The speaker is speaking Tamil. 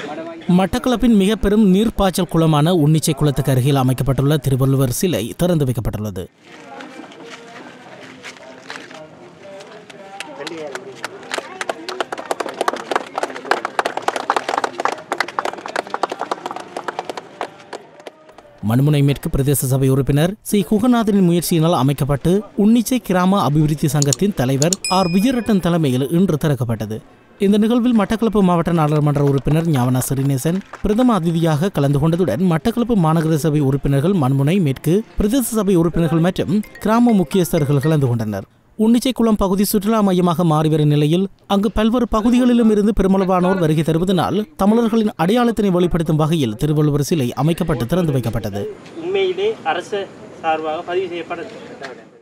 மட்டக்களப்பின் மிக பெரும் நீர்ப்பாய்ச்சல் குளமான உன்னிச்சை குளத்துக்கு அருகில் அமைக்கப்பட்டுள்ள திருவள்ளுவர் சிலை திறந்து வைக்கப்பட்டுள்ளது மண்முனை மேற்கு பிரதேச சபை உறுப்பினர் சி குகநாதனின் முயற்சியினால் அமைக்கப்பட்டு உன்னிச்சை கிராம அபிவிருத்தி சங்கத்தின் தலைவர் ஆர் விஜயரட்டன் தலைமையில் இன்று திறக்கப்பட்டது இந்த நிகழ்வில் மட்டக்களப்பு மாவட்ட நாடாளுமன்ற உறுப்பினர் ஞாவனா சிறிநேசன் பிரதம அதிதியாக கலந்து கொண்டதுடன் மட்டக்களப்பு மாநகர சபை உறுப்பினர்கள் மண்முனை மேற்கு பிரதேச சபை உறுப்பினர்கள் மற்றும் கிராம முக்கியஸ்தர்கள் கலந்து கொண்டனர் உன்னிச்சைக்குளம் பகுதி சுற்றுலா மையமாக மாறி வரும் நிலையில் அங்கு பல்வேறு பகுதிகளிலும் இருந்து பெருமளவானோர் வருகை தருவதனால் தமிழர்களின் அடையாளத்தினை வெளிப்படுத்தும் வகையில் திருவள்ளுவர் சிலை அமைக்கப்பட்டு திறந்து வைக்கப்பட்டது உண்மையிலே அரசு சார்பாக பதிவு செய்யப்பட